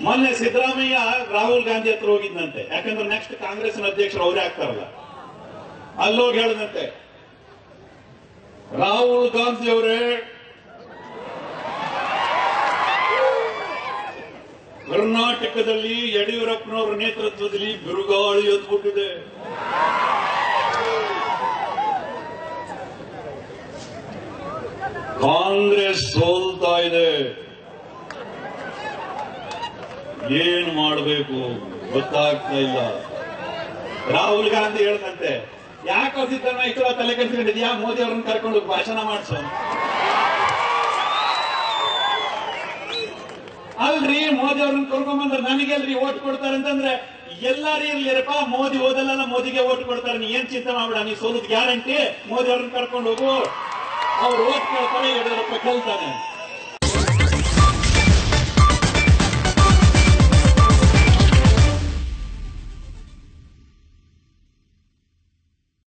ಮೊನ್ನೆ ಸಿದ್ದರಾಮಯ್ಯ ರಾಹುಲ್ ಗಾಂಧಿ ಹತ್ರ ಹೋಗಿದ್ದಂತೆ ಯಾಕಂದ್ರೆ ನೆಕ್ಸ್ಟ್ ಕಾಂಗ್ರೆಸ್ನ ಅಧ್ಯಕ್ಷರು ಅವರೇ ಆಗ್ತಾರಲ್ಲ ಅಲ್ಲೋಗಿ ಹೇಳದಂತೆ ರಾಹುಲ್ ಗಾಂಧಿ ಅವರೇ ಕರ್ನಾಟಕದಲ್ಲಿ ಯಡಿಯೂರಪ್ಪನವರ ನೇತೃತ್ವದಲ್ಲಿ ಬಿರುಗಾಳಿ ಎದ್ಬಿಟ್ಟಿದೆ ಕಾಂಗ್ರೆಸ್ ಸೋಲ್ತಾ ಇದೆ ಏನ್ ಮಾಡಬೇಕು ಗೊತ್ತಾಗ್ತಾ ಇಲ್ಲ ರಾಹುಲ್ ಗಾಂಧಿ ಹೇಳ್ದಂತೆ ಯಾಕೋ ಸಿದ್ದರಾಮಯ್ಯ ಇಷ್ಟೆಲ್ಲ ತಲೆ ಕೆಡಿಸ್ಕೊಂಡಿದ್ಯಾ ಮೋದಿ ಅವ್ರನ್ನ ಕರ್ಕೊಂಡು ಹೋಗಿ ಭಾಷಣ ಮಾಡ್ಸು ಅಲ್ರಿ ಮೋದಿ ಅವ್ರನ್ನ ಕರ್ಕೊಂಡ್ ಬಂದ್ರೆ ನನಗೆಲ್ರಿ ಓಟ್ ಕೊಡ್ತಾರೆ ಅಂತಂದ್ರೆ ಎಲ್ಲಾರು ಇರ್ಲಿರಪ್ಪ ಮೋದಿ ಓದಲ್ಲ ಮೋದಿಗೆ ಓಟ್ ಕೊಡ್ತಾರೆ ನೀ ಏನ್ ಚಿಂತೆ ಮಾಡ್ಬೇಡ ನೀ ಸೋಲದ್ ಗ್ಯಾರಂಟಿ ಮೋದಿ ಅವ್ರನ್ನ ಕರ್ಕೊಂಡು ಹೋಗು ಅವ್ರು ಓಟ್ ಕೇಳ್ತಾರೆ ಯಡಿಯೂರಪ್ಪ ಗೆಲ್ತಾನೆ